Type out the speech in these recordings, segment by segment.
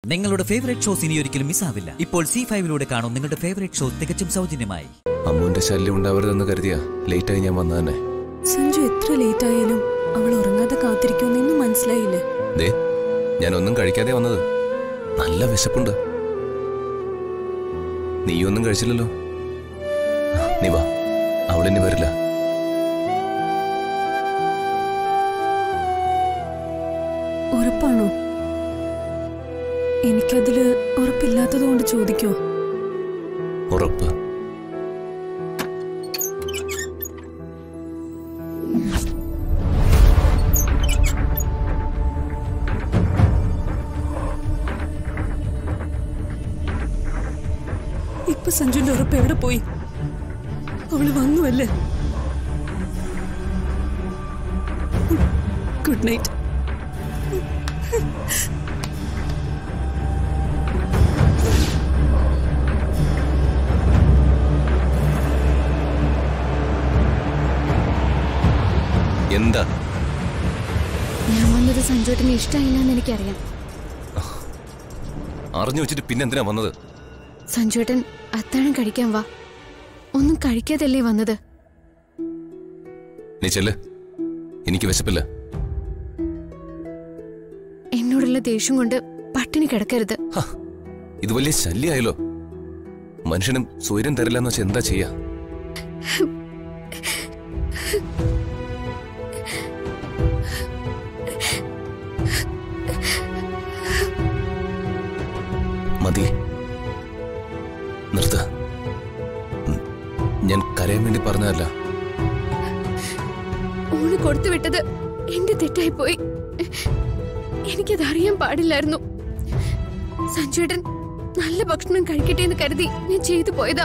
നിങ്ങളുടെ favourite shows ഇനി ഒരിക്കലും മിസ്സാവില്ല ഇപ്പോൾ സി ഫൈവിലൂടെ കാണും നിങ്ങളുടെ ഫേവറേറ്റ് ഷോ തികച്ചും സൗജന്യമായി അമ്മുവിന്റെ ശല്യം ഉണ്ടാവരുതെന്ന് കരുതിയാ ലേറ്റായി ഞാൻ വന്നത് തന്നെ സഞ്ജു എത്ര ലേറ്റ് ആയാലും അവൾ ഉറങ്ങാതെ കാത്തിരിക്കുമെന്ന് ഇന്നും മനസ്സിലായില്ലേ ദേ ഞാൻ ഒന്നും കഴിക്കാതെ വന്നത് നല്ല വിശപ്പുണ്ട് നീയൊന്നും കഴിച്ചില്ലല്ലോ നീ വാ അവളിനി വരില്ല ഉറപ്പാണോ എനിക്കതില് ഉറപ്പില്ലാത്തത് കൊണ്ട് ചോദിക്കോ ഉറപ്പ് ഇപ്പൊ സഞ്ജുന്റെ ഉറപ്പ് എവിടെ പോയി അവള് വന്നുവല്ലേ ഗുഡ് നൈറ്റ് എന്താ ഞാൻ വന്നത് സഞ്ജുവേട്ടന് ഇഷ്ടമായില്ല എന്ന് എനിക്കറിയാം അറിഞ്ഞു വെച്ചിട്ട് പിന്നെ എന്തിനാ വന്നത് സഞ്ജുവേട്ടൻ അത്താഴം കഴിക്കാൻ വാ ഒന്നും കഴിക്കാതല്ലേ വന്നത് നീ ചെല്ല് എനിക്ക് വിശപ്പില്ല എന്നോടുള്ള ദേഷ്യം കൊണ്ട് പട്ടിണി കിടക്കരുത് ഹ, ഇത് വലിയ ശല്യായല്ലോ മനുഷ്യനും സ്വൈര്യം തരില്ലെന്ന് വെച്ചാൽ എന്താ ചെയ്യാ മതി നിർത്ത ഞാൻ കരയാൻ വേണ്ടി പറഞ്ഞതല്ല ഊണ് കൊടുത്തു വിട്ടത് എന്റെ തെറ്റായി പോയി എനിക്കത് അറിയാൻ പാടില്ലായിരുന്നു സഞ്ജുവേട്ടൻ നല്ല ഭക്ഷണം കഴിക്കട്ടെ എന്ന് കരുതി ഞാൻ ചെയ്തു പോയതാ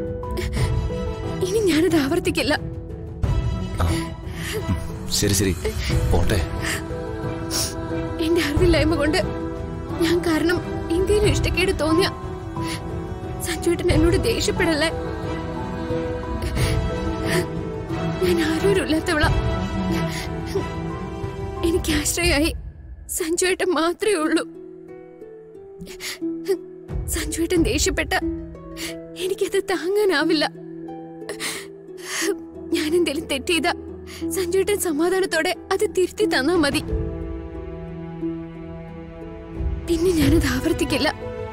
ഇനി ഞാനത് ആവർത്തിക്കില്ല ശരി ശരി പോട്ടെ എന്റെ അറിവില്ലായ്മ കൊണ്ട് ഞാൻ കാരണം എന്തെങ്കിലും ഇഷ്ടക്കേട് തോന്നിയ സഞ്ജുവേട്ടൻ എന്നോട് ദേഷ്യപ്പെടല്ലേ ഞാൻ ആരോരുമില്ലാത്തവള എനിക്ക് ആശ്രയായി സഞ്ജുവേട്ടൻ മാത്രമേ ഉള്ളൂ സഞ്ജുവേട്ടൻ ദേഷ്യപ്പെട്ട എനിക്കത് താങ്ങാനാവില്ല ഞാൻ എന്തെങ്കിലും തെറ്റ് ചെയ്ത സഞ്ജുവേട്ടൻ സമാധാനത്തോടെ അത് തിരുത്തി തന്നാ മതി പിന്നെ ഞാനത് ആവർത്തിക്കില്ല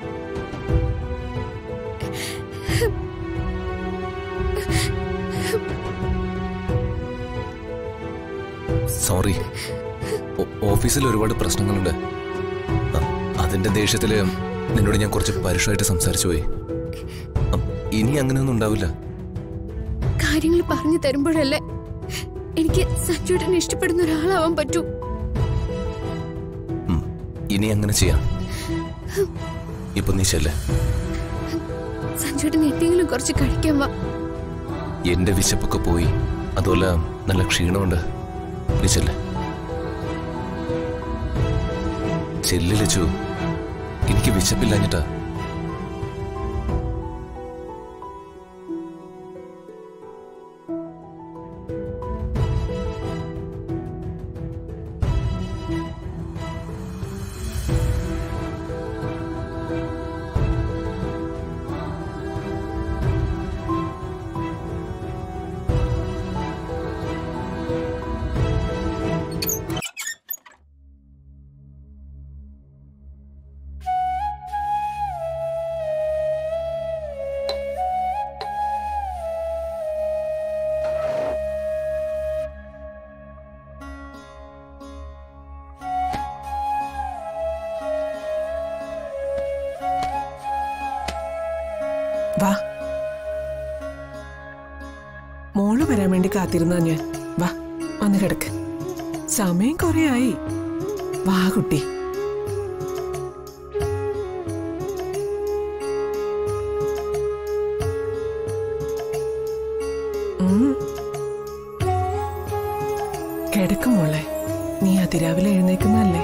സോറി ഓ- ഓഫീസിൽ ഒരുപാട് പ്രശ്നങ്ങളുണ്ട് അ- അതിന്റെ ദേഷ്യത്തില് നിന്നോട് ഞാൻ കുറച്ച് പരുഷമായിട്ട് സംസാരിച്ചു പോയി അ- ഇനി അങ്ങനെയൊന്നും ഉണ്ടാവില്ല കാര്യങ്ങൾ പറഞ്ഞു തരുമ്പോഴല്ലേ എനിക്ക് സഞ്ജുവേട്ടനെ ഇഷ്ടപ്പെടുന്ന ഒരാളാവാൻ പറ്റൂ ഉം, ഇനി അങ്ങനെ ചെയ്യാം ഇപ്പൊ നീ ചെല്ലേ സഞ്ജുവേട്ടൻ എന്തെങ്കിലും കുറച്ച് കഴിക്കാൻ വാ എന്റെ വിശപ്പൊക്കെ പോയി അതുപോലെ നല്ല ക്ഷീണമുണ്ട് നീ ചെല്ലേ ചെല്ലിലച്ചു എനിക്ക് വിശപ്പില്ലാഞ്ഞിട്ടാ വാ മോള് വരാൻ വേണ്ടി കാത്തിരുന്നാ ഞാൻ വാ വന്ന് കിടക്ക് സമയം കൊറേ ആയി വാ കുട്ടി ഉം. കിടക്ക് മോളെ നീ അതിരാവിലെ എഴുന്നേക്കുന്നല്ലേ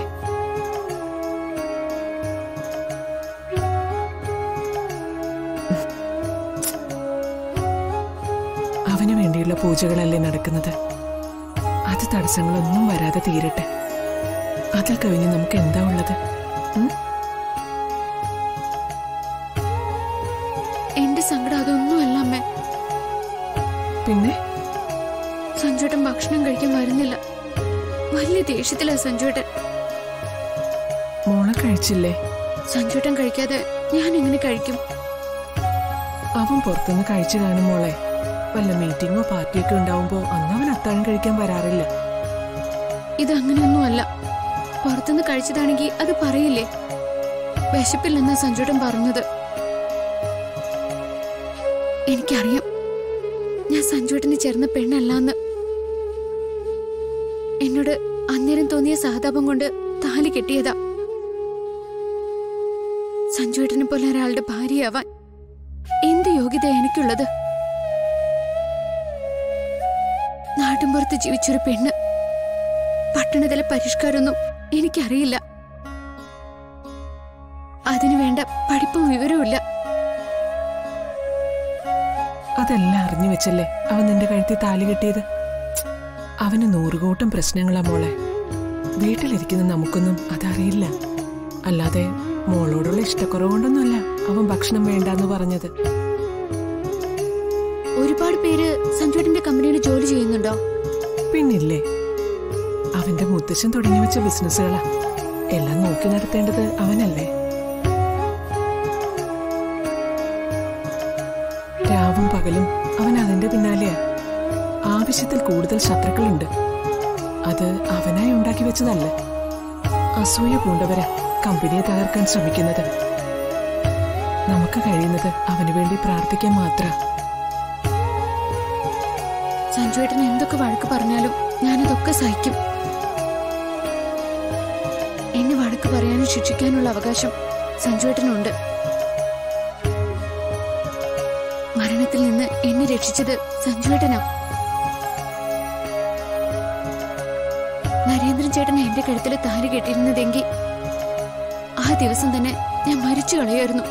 അവന് വേണ്ടിയുള്ള പൂജകളല്ലേ നടക്കുന്നത് അത് തടസ്സങ്ങളൊന്നും വരാതെ തീരട്ടെ അതിൽ കഴിഞ്ഞ് നമുക്ക് എന്താ ഉള്ളത് ഉം? സങ്കടം അതൊന്നുമല്ല അമ്മേ പിന്നെ സഞ്ജുവേട്ടൻ ഭക്ഷണം കഴിക്കാൻ വരുന്നില്ല വലിയ ദേഷ്യത്തിലാ സഞ്ജുവേട്ടൻ മോളെ കഴിച്ചില്ലേ സഞ്ജുവേട്ടൻ കഴിക്കാതെ ഞാൻ എങ്ങനെ കഴിക്കും അവൻ പുറത്തുനിന്ന് കഴിച്ചു കാണും മോളെ വല്ല മീറ്റിങ്ങോ പാർട്ടിയൊക്കെ ഉണ്ടാവുമ്പോ അന്ന് അവൻ അത്താഴം കഴിക്കാൻ വരാറില്ല ഇത് അങ്ങനെയൊന്നുമല്ല പുറത്തുനിന്ന് കഴിച്ചതാണെങ്കിൽ അത് പറയില്ലേ വിശപ്പില്ലെന്നാ സഞ്ജുവേട്ടൻ പറഞ്ഞത് എനിക്കറിയാം ഞാൻ സഞ്ജുവേട്ടന് ചേർന്ന പെണ്ണല്ലാന്ന് എന്നോട് അന്നേരം തോന്നിയ സഹതാപം കൊണ്ട് താലി കെട്ടിയതാ സഞ്ജുവേട്ടനെ പോലെ ഒരാളുടെ ഭാര്യയാവാൻ എന്ത് യോഗ്യത എനിക്കുള്ളത് നാട്ടിൻപുറത്ത് ജീവിച്ചൊരു പെണ്ണ് പട്ടണത്തിലെ പരിഷ്കാരമൊന്നും എനിക്കറിയില്ല അതിനു വേണ്ട പഠിപ്പും വിവരവുമില്ല അതെല്ലാം അറിഞ്ഞു വെച്ചല്ലേ അവൻ നിന്റെ കഴുത്തിൽ താലി കെട്ടിയത് ഛ്, അവന് നൂറുകൂട്ടം പ്രശ്നങ്ങളാ മോളെ വീട്ടിലിരിക്കുന്ന നമുക്കൊന്നും അതറിയില്ല അല്ലാതെ മോളോടുള്ള ഇഷ്ടക്കുറവുകൊണ്ടൊന്നുമല്ല അവൻ ഭക്ഷണം വേണ്ടാന്ന് പറഞ്ഞത് ഒരുപാട് പേര് സഞ്ജുവേട്ടന്റെ കമ്പനിയിൽ ജോലി ചെയ്യുന്നുണ്ടോ പിന്നില്ലേ അവന്റെ മുത്തശ്ശൻ തുടങ്ങി വെച്ച ബിസിനസ്സുകളാ എല്ലാം നോക്കി നടത്തേണ്ടത് അവനല്ലേ രാവും പകലും അവൻ അതിന്റെ പിന്നാലെയാ ആവശ്യത്തിൽ കൂടുതൽ ശത്രുക്കളുണ്ട് അത് അവനായി ഉണ്ടാക്കി വെച്ചതല്ല അസൂയ പൂണ്ടവരാ കമ്പനിയെ തകർക്കാൻ ശ്രമിക്കുന്നത് നമുക്ക് കഴിയുന്നത് അവന് വേണ്ടി പ്രാർത്ഥിക്കാൻ മാത്ര സഞ്ജുവേട്ടൻ എന്തൊക്കെ വഴക്ക് പറഞ്ഞാലും ഞാനതൊക്കെ സഹിക്കും എന്നെ വഴക്ക് പറയാനും ശിക്ഷിക്കാനുള്ള അവകാശം സഞ്ജുവേട്ടനുണ്ട് മരണത്തിൽ നിന്ന് എന്നെ രക്ഷിച്ചത് സഞ്ജുവേട്ടനാ നരേന്ദ്രൻ ചേട്ടൻ എന്റെ കഴുത്തിൽ താരി കെട്ടിയിരുന്നതെങ്കിൽ ആ ദിവസം തന്നെ ഞാൻ മരിച്ചു കളയായിരുന്നു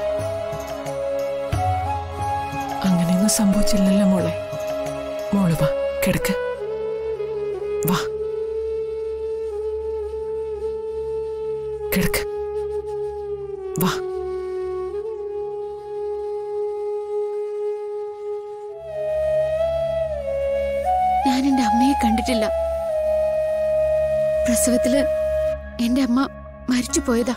അങ്ങനെയൊന്നും സംഭവിച്ചില്ലല്ലോ മോളെ മോള് വാ കിടക്ക് വാ കിടക്ക് വാ ഞാൻ എന്റെ അമ്മയെ കണ്ടിട്ടില്ല പ്രസവത്തില് എന്റെ അമ്മ മരിച്ചു പോയതാ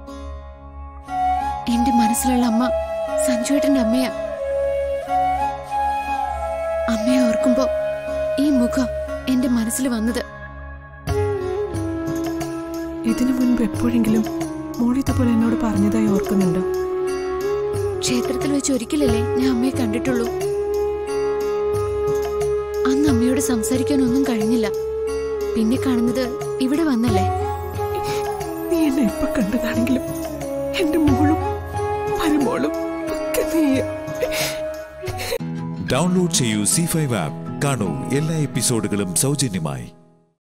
എന്റെ മനസ്സിലുള്ള അമ്മ സഞ്ജുവേട്ടന്റെ അമ്മയാ അമ്മയെ ഓർക്കുമ്പോ ഈ മുഖം എന്റെ മനസ്സിൽ വന്നത് ഇതിനു മുൻപ് എപ്പോഴെങ്കിലും മോൾ ഇതുപോലെ എന്നോട് പറഞ്ഞതായി ഓർക്കുന്നുണ്ടോ ക്ഷേത്രത്തിൽ വെച്ച് ഒരിക്കലല്ലേ ഞാൻ അമ്മയെ കണ്ടിട്ടുള്ളൂ അന്ന് അമ്മയോട് സംസാരിക്കാനൊന്നും കഴിഞ്ഞില്ല പിന്നെ കാണുന്നത് ഇവിടെ വന്നല്ലേ നീ എന്നെ എപ്പോ കണ്ടതാണെങ്കിലും എന്റെ മോളും മരുമോളും ഒക്കെ നീയാ ഡൗൺലോഡ് ചെയ്യൂ സി ഫൈവ് ആപ്പ് കാണൂ എല്ലാ എപ്പിസോഡുകളും സൗജന്യമായി